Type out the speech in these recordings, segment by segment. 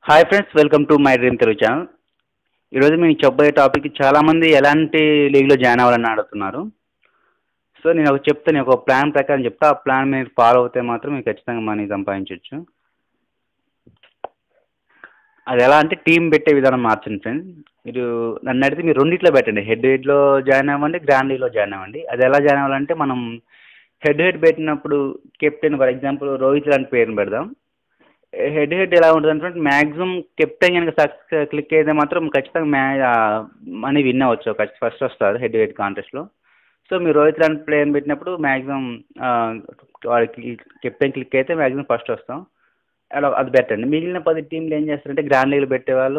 hi friends welcome to my dream Telugu channel ఈరోజు మీకు చెప్పబోయే టాపిక్ చాలామంది ఎలాంటి లీగ్లో జాయిన్ అవ్వాలని అడుగుతున్నారు సో నేను ఒక చెప్తాను ఒక ప్లాన్ ప్రకారం చెప్తా ఆ ప్లాన్ మీరు ఫాలో అవుతే మాత్రం మీరు ఖచ్చితంగా మనీ సంపాదించవచ్చు అది ఎలా అంటే టీం పెట్టే విధానం మార్చండి ఫ్రెండ్స్ మీరు నన్ను అడిగితే మీరు రెండిట్లో పెట్టండి హెడ్ హెడ్లో జాయిన్ అవ్వండి గ్రాండ్ లీగ్లో జాయిన్ అవ్వండి అది ఎలా జాయిన్ అవ్వాలంటే మనం హెడ్ హెడ్ పెట్టినప్పుడు కెప్టెన్ ఫర్ ఎగ్జాంపుల్ రోహిత్ లాంటి పేరుని పెడదాం హెడ్ హెడ్ ఎలా ఉంటుంది అంటే మ్యాక్సిమం కెప్టెన్ కనుక సక్సెస్ క్లిక్ అయితే మాత్రం ఖచ్చితంగా మ్యా మనీ విన్ అవ్వచ్చు ఖచ్చితంగా ఫస్ట్ వస్తారు హెడ్ హెడ్ కాంటెస్ట్లో సో మీరు రోహిత్ లాంటి ప్లేయర్ని పెట్టినప్పుడు మ్యాక్సిమం వాడికి కెప్టెన్ క్లిక్ అయితే మ్యాక్సిమం ఫస్ట్ వస్తాం అలా అది పెట్టండి మిగిలిన పది టీంలు ఏం చేస్తారంటే గ్రాండ్ లీగ్లు పెట్టేవాళ్ళు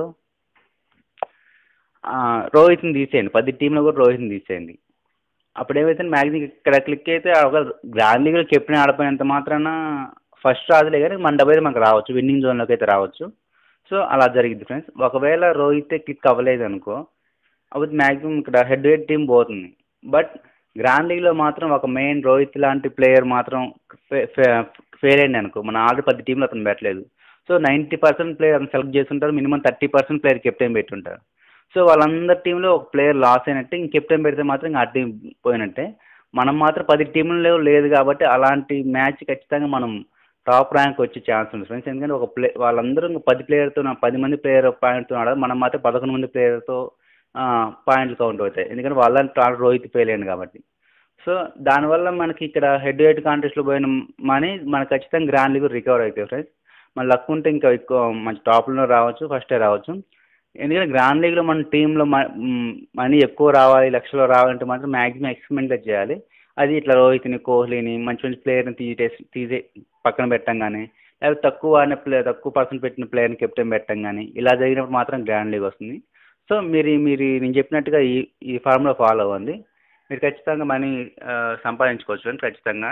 రోహిత్ని తీసేయండి పది టీంలో కూడా రోహిత్ని తీసేయండి అప్పుడు ఏమైతే మ్యాక్సిమం ఇక్కడ క్లిక్ అయితే ఒక గ్రాండ్ లీగ్లో కెప్టెన్ ఆడిపోయినంత మాత్రాన ఫస్ట్ రాదులే కానీ మన డబ్బు అయితే మనకు రావచ్చు విన్నింగ్ జోన్లోకి అయితే రావచ్చు సో అలా జరిగింది ఫ్రెండ్స్ ఒకవేళ రోహిత్ క్లిక్ అవ్వలేదు అనుకో అప్పుడు మ్యాక్సిమం ఇక్కడ హెడ్ హెడ్ టీం పోతుంది బట్ గ్రాండ్ లీగ్లో మాత్రం ఒక మెయిన్ రోహిత్ లాంటి ప్లేయర్ మాత్రం ఫెయిల్ అయింది అనుకో మన ఆల్రెడీ పది టీంలు అతను పెట్టలేదు సో నైంటీ పర్సెంట్ ప్లేయర్ అతను సెలెక్ట్ చేస్తుంటారు minimum thirty percent player captain పెట్టుంటారు సో వాళ్ళందరి టీంలో ఒక ప్లేయర్ లాస్ అయినట్టే ఇంక కెప్టెన్ పెడితే మాత్రం ఇంకా ఆ టీం పోయినట్టే మనం మాత్రం పది టీంలలో లేదు కాబట్టి అలాంటి మ్యాచ్ ఖచ్చితంగా మనం టాప్ ర్యాంక్ వచ్చే ఛాన్స్ ఉంది ఫ్రెండ్స్ ఎందుకంటే ఒక ప్లే వాళ్ళందరూ ఇంకా పది ప్లేయర్తో పది మంది ప్లేయర్ పాయింట్తో ఆడాలి మనం మాత్రం పదకొండు మంది ప్లేయర్తో పాయింట్లు కౌంట్ అవుతాయి ఎందుకంటే వాళ్ళని రోహిత్ ఫెయిల్ అయ్యింది కాబట్టి సో దానివల్ల మనకి ఇక్కడ హెడ్ హెడ్ కాంటెస్ట్లో పోయిన మనీ మనకు ఖచ్చితంగా గ్రాండ్ లీగ్ రికవర్ అవుతాయి ఫ్రెండ్స్ మన లక్ ఉంటే ఇంకా ఎక్కువ మంచి టాప్లో రావచ్చు ఫస్టే రావచ్చు ఎందుకంటే గ్రాండ్ లీగ్లో మన టీంలో మనీ ఎక్కువ రావాలి లక్షలో రావాలంటే మాత్రం మ్యాక్సిమం ఎక్స్పెరిమెంట్ చేయాలి అది ఇట్లా రోహిత్ని కోహ్లీని మంచి మంచి ప్లేయర్ని తీసేసి తీసే పక్కన పెట్టం కానీ లేకపోతే తక్కువ ఆడిన ప్లే తక్కువ పర్సెంట్ పెట్టిన ప్లేయర్ని కెప్టెన్ పెట్టం కానీ ఇలా జరిగినప్పుడు మాత్రం గ్రాండ్ లీగ్ వస్తుంది సో మీరు మీరు నేను చెప్పినట్టుగా ఈ ఈ ఫార్ములా ఫాలో అవ్వండి మీరు ఖచ్చితంగా మనీ సంపాదించుకోవచ్చు అండి ఖచ్చితంగా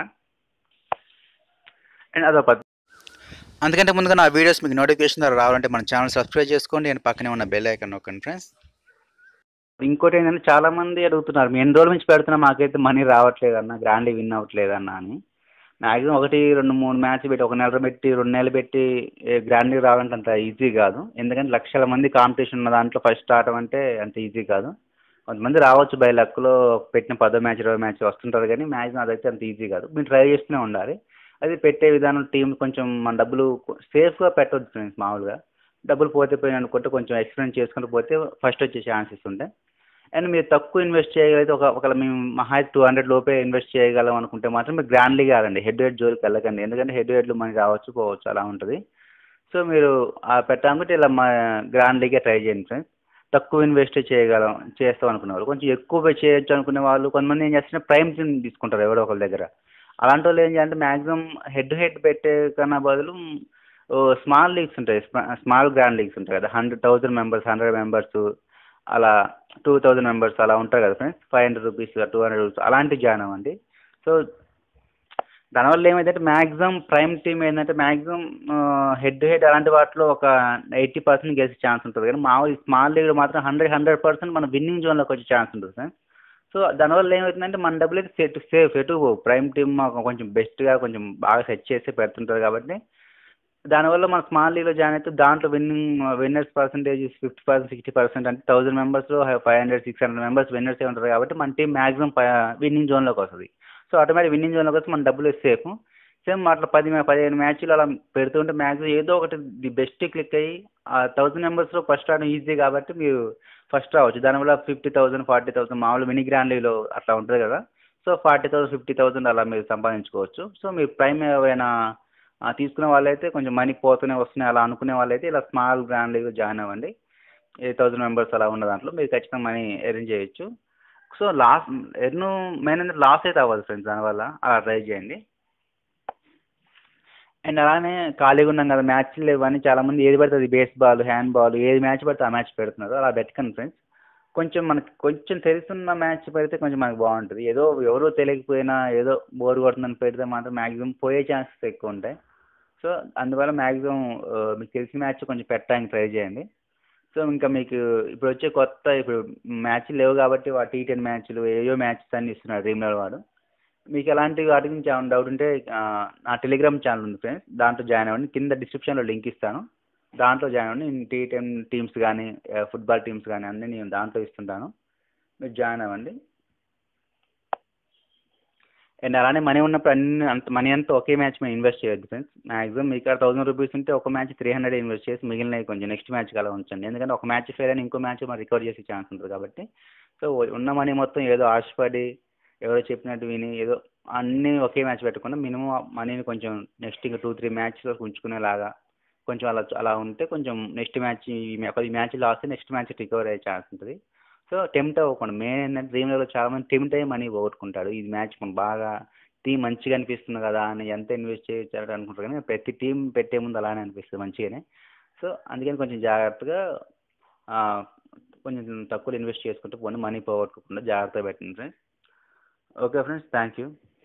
అండ్ అదొక పద్ధతి అందుకంటే ముందుగా నా వీడియోస్ మీకు నోటిఫికేషన్ ద్వారా రావాలంటే మన ఛానల్ సబ్స్క్రైబ్ చేసుకోండి నేను పక్కనే ఉన్న బెల్ ఐకాన్ నొక్కండి ఫ్రెండ్స్ ఇంకోటి ఏంటంటే చాలామంది అడుగుతున్నారు మీ ఎన్ని రోజుల నుంచి పెడుతున్నా మాకైతే మనీ రావట్లేదు అన్న గ్రాండ్ విన్ అవ్వట్లేదు అన్న అని మ్యాక్సిమం ఒకటి రెండు మూడు మ్యాచ్ పెట్టి ఒక నెల పెట్టి రెండు నెలలు పెట్టి గ్రాండ్ లీగ్ రావాలంటే అంత ఈజీ కాదు ఎందుకంటే లక్షల మంది కాంపిటీషన్ ఉన్న దాంట్లో ఫస్ట్ ఆడటం అంటే అంత ఈజీ కాదు కొంతమంది రావచ్చు బై లక్లో పెట్టిన పదో మ్యాచ్ ఇరవై మ్యాచ్ వస్తుంటారు కానీ మ్యాక్సిమం అదైతే అంత ఈజీ కాదు మీరు ట్రై చేస్తూనే ఉండాలి అది పెట్టే విధానం టీం కొంచెం మన డబ్బులు సేఫ్గా పెట్టవచ్చు ఫ్రెండ్స్ మామూలుగా డబ్బులు పోతే పోయిన అనుకుంటే కొంచెం ఎక్స్పీరియన్స్ చేసుకుంటూ పోతే ఫస్ట్ వచ్చే ఛాన్సెస్ ఉంటాయి అండ్ మీరు తక్కువ ఇన్వెస్ట్ చేయగలిగితే ఒక ఒకవేళ మేము మహా టూ హండ్రెడ్ లోపే ఇన్వెస్ట్ చేయగలం అనుకుంటే మాత్రం మీరు గ్రాండ్ లీగ్ ఆడండి హెడ్ హెడ్ జోలికి వెళ్ళకండి ఎందుకంటే హెడ్ హెడ్లు మనకి రావచ్చు పోవచ్చు అలా ఉంటుంది సో మీరు పెట్టాలంటే ఇలా మా గ్రాండ్ లీగే ట్రై చేయండి ఫ్రెండ్స్ తక్కువ ఇన్వెస్ట్ చేయగలం చేస్తాం అనుకునే వాళ్ళు కొంచెం ఎక్కువ చేయొచ్చు అనుకునే వాళ్ళు కొంతమంది ఏం చేస్తున్నారు ప్రైమ్ టీమ్ తీసుకుంటారు ఎవరో ఒకరి దగ్గర అలాంటి వాళ్ళు ఏం చేయాలంటే మ్యాక్సిమం హెడ్ హెడ్ పెట్టే కన్నా బదులు స్మాల్ లీగ్స్ ఉంటాయి స్మాల్ గ్రాండ్ లీగ్స్ ఉంటాయి కదా hundred thousand members hundred members అలా టూ థౌజండ్ మెంబర్స్ అలా ఉంటాయి కదా friends five hundred rupees two hundred rupees అలాంటివి జాయిన్ అవ్వండి సో దానివల్ల ఏమైందంటే మ్యాక్సిమం ప్రైమ్ టీమ్ ఏంటంటే మ్యాక్సిమం హెడ్ హెడ్ అలాంటి వాటిలో ఒక ఎయిటీ పర్సెంట్ గెలిచే ఛాన్స్ ఉంటుంది కానీ మామూలు స్మాల్ లీగ్ మాత్రం హండ్రెడ్ హండ్రెడ్ పర్సెంట్ మన విన్నింగ్ జోన్లోకి వచ్చే ఛాన్స్ ఉంటుంది సార్ సో దానివల్ల ఏమవుతుందంటే మన డబ్బులు అయితే సెట్ సేఫ్ ఎటు ప్రైమ్ టీమ్ కొంచెం బెస్ట్గా కొంచెం బాగా సెట్ చేసి పెడుతుంటారు కాబట్టి దానివల్ల మన స్మాల్ లీగ్లో జాయిన్ అయితే దాంట్లో winning winners percentage fifty percent sixty percent అంటే థౌసండ్ మెంబర్స్లో five hundred six hundred members winners ఉంటారు కాబట్టి మన టీం మ్యాక్సిమం విన్నింగ్ జోన్లోకి వస్తుంది సో ఆటోమేటిక్ విన్నింగ్ జోన్లోకి వస్తే మన డబ్బులు సేఫ్ సేమ్ అట్లా పది పదిహేను మ్యాచ్లు అలా పెడుతుంటే మ్యాక్సిమం ఏదో ఒకటి ది బెస్ట్ క్లిక్ అయ్యి ఆ థౌసండ్ మెంబర్స్లో ఫస్ట్ ఆడడం ఈజీ కాబట్టి మీరు ఫస్ట్ రావచ్చు దానివల్ల ఫిఫ్టీ థౌసండ్ ఫార్టీ థౌసండ్ మామూలు మినీ గ్రాండ్ లీగ్లో అట్లా ఉంటుంది కదా so forty thousand fifty thousand అలా మీరు సంపాదించుకోవచ్చు సో మీరు ప్రైమ్ ఏమైనా తీసుకునే వాళ్ళైతే కొంచెం మనీ పోతూనే వస్తున్నాయి అలా అనుకునే వాళ్ళైతే ఇలా స్మాల్ గ్రాండ్ లీగ్ జాయిన్ అవ్వండి ఎయిట్ థౌసండ్ మెంబర్స్ అలా ఉన్న దాంట్లో మీరు ఖచ్చితంగా మనీ ఎర్న్ చేయొచ్చు సో లాస్ ఎర్న్ మెయిన్ అంటే లాస్ అయితే అవ్వదు ఫ్రెండ్స్ దానివల్ల అలా ట్రై చేయండి అండ్ అలానే ఖాళీగా ఉన్నాం కదా మ్యాచ్లు లేవని చాలామంది ఏది పడితే అది బేస్బాల్ హ్యాండ్ బాల్ ఏది మ్యాచ్ పడితే ఆ మ్యాచ్ పెడుతున్నారు అలా పెట్టకండి ఫ్రెండ్స్ కొంచెం మనకి కొంచెం తెలుసున్న మ్యాచ్ పెడితే కొంచెం మనకు బాగుంటుంది ఏదో ఎవరో తెలియకపోయినా ఏదో బోర్ కొడుతుందని పెడితే మాత్రం మ్యాక్సిమం పోయే ఛాన్సెస్ ఎక్కువ ఉంటాయి సో అందువల్ల మ్యాక్సిమం మీకు తెలిసిన మ్యాచ్ కొంచెం పెట్టడానికి ట్రై చేయండి సో ఇంకా మీకు ఇప్పుడు వచ్చే కొత్త ఇప్పుడు మ్యాచ్లు లేవు కాబట్టి టీ టెన్ మ్యాచ్లు ఏయో మ్యాచెస్ అన్ని ఇస్తున్నాడు డ్రీమ్లర్ వాడు మీకు ఎలాంటి వాటి గురించి ఏమైనా డౌట్ ఉంటే నా టెలిగ్రామ్ ఛానల్ ఉంది ఫ్రెండ్స్ దాంట్లో జాయిన్ అవ్వండి కింద డిస్క్రిప్షన్లో లింక్ ఇస్తాను దాంట్లో జాయిన్ అవ్వండి నేను టీ టెన్ టీమ్స్ కానీ ఫుట్బాల్ టీమ్స్ కానీ అన్నీ నేను దాంట్లో ఇస్తుంటాను మీరు జాయిన్ అవ్వండి అండ్ అలానే మనీ ఉన్నప్పుడు అన్ని అంత మనీ అంతా ఒకే మ్యాచ్ మీద ఇన్వెస్ట్ చేయొద్దు ఫ్రెండ్స్ మ్యాక్సిమం మీకు థౌసండ్ రూపీస్ ఉంటే ఒక మ్యాచ్ త్రీ హండ్రెడ్ ఇన్వెస్ట్ చేసి మిగిలినవి కొంచెం నెక్స్ట్ మ్యాచ్కి అలా ఉంచండి ఎందుకంటే ఒక మ్యాచ్ ఫెయిల్ అయినా ఇంకో మ్యాచ్ మనం రికవర్ చేసే ఛాన్స్ ఉంటుంది కాబట్టి సో ఉన్న మనీ మొత్తం ఏదో ఆశపడి ఎవరో చెప్పినట్టు విని ఏదో అన్నీ ఒకే మ్యాచ్ పెట్టకుండా మినిమం మనీని కొంచెం నెక్స్ట్ ఇంకా టూ త్రీ మ్యాచ్లో ఉంచుకునేలాగా కొంచెం అలా అలా ఉంటే కొంచెం నెక్స్ట్ మ్యాచ్ ఈ match loss next match recover అయ్యే ఛాన్స్ ఉంటుంది సో టెంప్ట్ అవ్వకుండా మెయిన్ ఏంటంటే డ్రీమ్ లెవెల్లో చాలా మంది టెంప్ట్ అయ్యి మనీ పోగొట్టుకుంటాడు ఈ మ్యాచ్ బాగా టీం మంచిగా అనిపిస్తుంది కదా అని ఎంత ఇన్వెస్ట్ చేయొచ్చు అనుకుంటారు కానీ ప్రతి టీం పెట్టే ముందు అలానే అనిపిస్తుంది మంచిగానే సో అందుకని కొంచెం జాగ్రత్తగా ఆ, కొంచెం తక్కువ ఇన్వెస్ట్ చేసుకుంటూ పోండి మనీ పోగొట్టుకోకుండా జాగ్రత్తగా పెట్టండి friends okay friends thank you